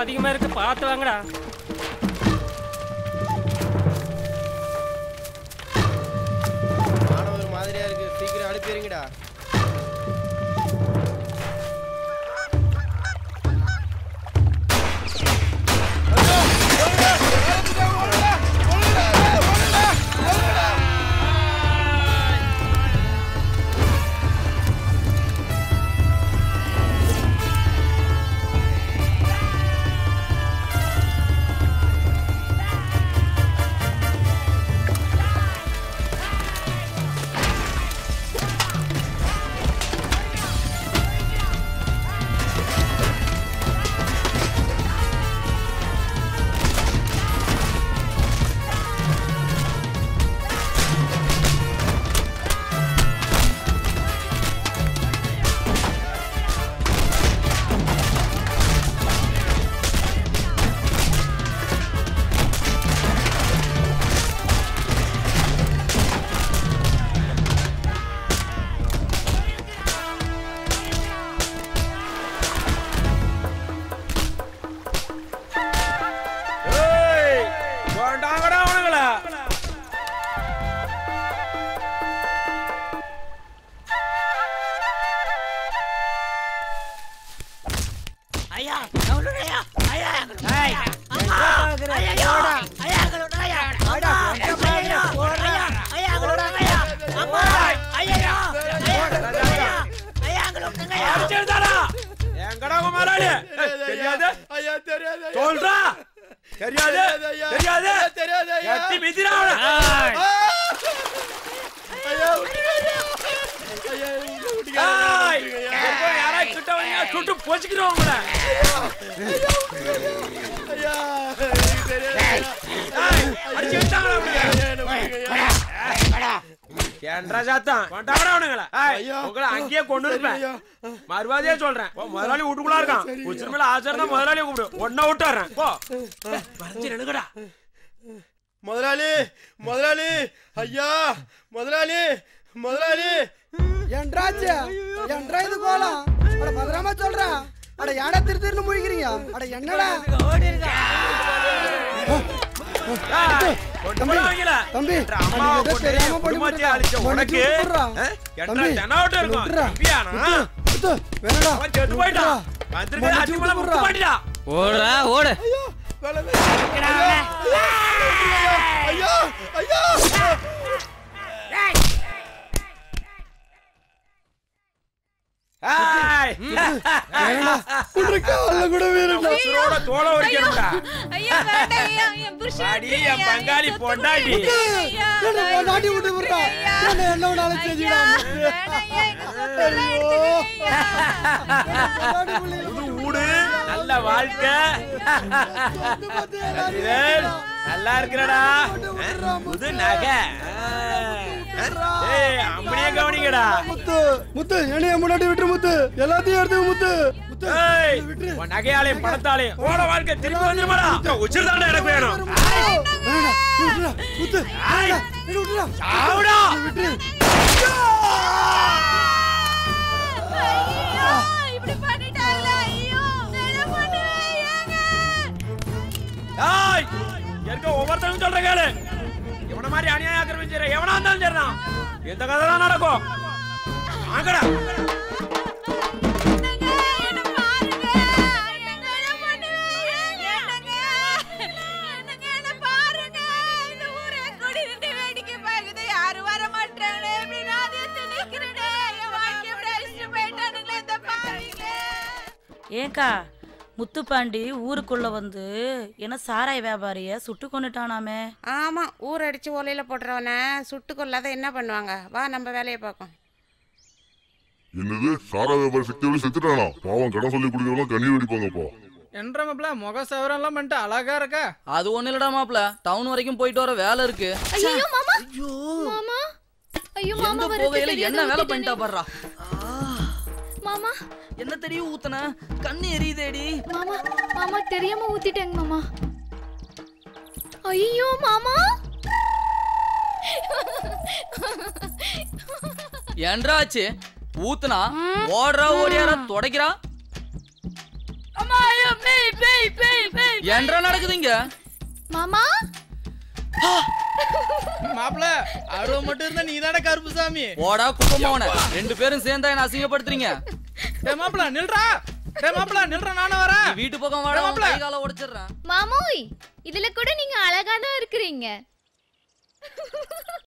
அதிகமா இருக்கு பார்த்து வாங்கடா மாணவர் மாதிரியா இருக்கு சீக்கிரம் அனுப்பிடுங்கடா ஏய் கொண்டாங்கடா அவனுங்கள ஐயா ஐயா ஐயா ஐயா அடிச்சிருந்தாடா எங்கடா உன் முதலாளி ஏய், தெரியாது ஐயா தெரியாது ஐயா. சொல்றா தெரியாது ஐயா. தெரியாது தெரியாது ஐயா. எட்டி மிதிரா அவனை ஆ! ஐயா விட்டுருங்க ஐயா. ஐயா விட்டுருங்க ஏய், ஐயா. இங்க போய் யாராவது கிட்ட வந்தீங்க, சுட்டு பொச்சுக்கிறோம் உங்களை ஐயா எனக்கு தெரியாது ஐயா. ஏய், அடிச்சு விட்டாங்களா உங்களை? ஐயா, என்னை விட்டுருங்க ஐயா. ஏன்டா சாத்தான் கொண்டாங்கடா அவனுங்கள ஏய், ஐயா. உங்களை அங்கேயே கொண்டு இருப்பேன் ஐயா. மறுவாதியே சொல்றேன் போ, முதலாளி வீட்டுக்குள்ள இருக்கான் உச்சிரு மேல ஆச்சாரம் தான் முதலாளியை கூப்பிடு ஒன்ன விட்டுறேன் போ மறைஞ்சு நினைக்கடா முதலாளி முதலாளி ஐயா முதலாளி முதலாளி என்றாச்சு என்றா இது கோலம் அட பத்திரமா சொல்றா அட ஏடா திரு திருன்னு முழிக்கிறீங்க அட என்னடா ஏய், கொண்டு போய் வைக்கல. தம்பி, என்ற அது அம்மாவை ஏதோ கொண்டு தெரியாம பண்ணி குடும்பத்தையே விட்டுட்டா. அழிச்ச மன்னிச்சு உனக்கு, விட்டுடுறா. ஆ, என்ற தம்பி, தெனாவட்டம் இருக்கும். விட்டுடுறா. தம்பியானா? முத்து, வேணாடா அவன் செத்து போயிட்டான். வந்திருக்கிற மன்னிச்சு அத்தி மேல முட்டு விட்டுடுறா. மாட்டிடா. ஓடுறா ஓடு வேலை வேலை. ஐயா ஐயா ஏய், வேணாடா உன்னை கால்ல கூட வீரண்டா உசுரோட தோலை உரிக்கணும்டா. ஐயா வேண்டாம் ஐயா என் புருஷன் அடி, என் பங்காளி பொண்டாட்டி. என்ன நாட்டி விட்டு விடுறா என்ன என்ன வேணாலும் செஞ்சுடா புது வீடு, நல்ல வாழ்க்கை ரத்திவேல், நல்லா இருக்கிறடா புது நகை ஆ. ஏய் அம்மனியே கவனிங்கடா முத்து முத்து என்னைய முன்னாடி விட்டுரு முத்து எல்லாத்தையும் எடுத்து முத்து முத்து ஏய், உன் நகையாலையும் பணத்தாலையும் ஓட வாழ்க்கை திரும்பி வந்துருமாடா உச்சிருதாண்டா எனக்கு வேணும் வேணாடா நீ விட்டுடா முத்து ஏய், நீ விட்டுடா சாவுடா. விட்டுரு இப்படி பண்ணிட்டாங்களே ஐயோ நான் என்ன பண்ணுவேன் ஏங்க ஏய், இருக்க ஒவ்வொருத்தரும் சொல்ற கேளு இவன மாதிரி அநியாயம் ஆக்கிரமிச்சு செய்ற எவனா இருந்தாலும் சரிதான் எந்த கதை தான் நடக்கும் வாங்கடா என்னங்க, என்ன பாருங்க. என்னங்க, என்ன பண்ணுவேன்? என்னங்க, என்னங்க, என்ன பாருங்க. இந்த ஊரே கூடி நின்று வேடிக்கை பார்க்குது. யாரும் வர மாட்றாங்களே. இப்படி நான் எதிர்த்து நிக்கிறேனே. என் வாழ்க்கைய இப்படி அழிச்சிட்டு போயிட்டானுங்களே இந்த பாவிங்க. ஏக்கா முத்துப்பாண்டி ஊருக்குள்ள வந்து என்ன சாராய வியாபாரிய சுட்டு கொண்டுட்டானாமே ஆமா ஊர் அடிச்சு ஒலையில போடுறவன சுட்டு கொல்லாத என்ன பண்ணுவாங்க வா நம்ம வேலையை பார்ப்போம் என்னது சாரா வியாபார சக்தியோட செத்துட்டானா பாவம் கடன் சொல்லி குடிக்கிறவங்க கண்ணீர் வெடிப்பாங்கப்பா என்ற மாப்பிள முக சவரெல்லாம் பண்ணிட்டு அழகா இருக்கா அது ஒண்ணு இல்லடா மாப்ள டவுன் வரைக்கும் போயிட்டு வர வேலை இருக்கு ஐயோ மாமா மாமா ஐயோ மாமா எங்க வரது போகையில தெரியாத என்ன வேலை ஊத்திட்டேனே. பண்ணிட்டா பாடுறா மாமா என்ன தெரியும் ஊத்துன கண்ணு எரியுதேடி மாமா மாமா தெரியாம ஊத்திட்டேங்க மாமா ஐயோ மாமா என்றாச்சு ஊத்துனா ஓடுறா ஓடியாரா துடைக்கிறா அம்மா ஐயோ மே பேய் பேய் பேய் என்றா நடக்குதுங்க மாமா மாப்பிள அருவ மட்டும் இருந்தா நீ தானே கருப்பு சாமி போடா குப்பமாவன ரெண்டு பேரும் சேர்ந்தா என்ன அசிங்கப்படுத்துறீங்க டேய் மாப்பிள நில்றா டேய் மாப்பிள நில்றா நானும் வரேன் நீ வீட்டு பக்கம் வாடா உன் கை காலை உடைச்சிடுறேன் மாமோய் இதுல கூட நீங்க அழகா தான் இருக்கிறீங்க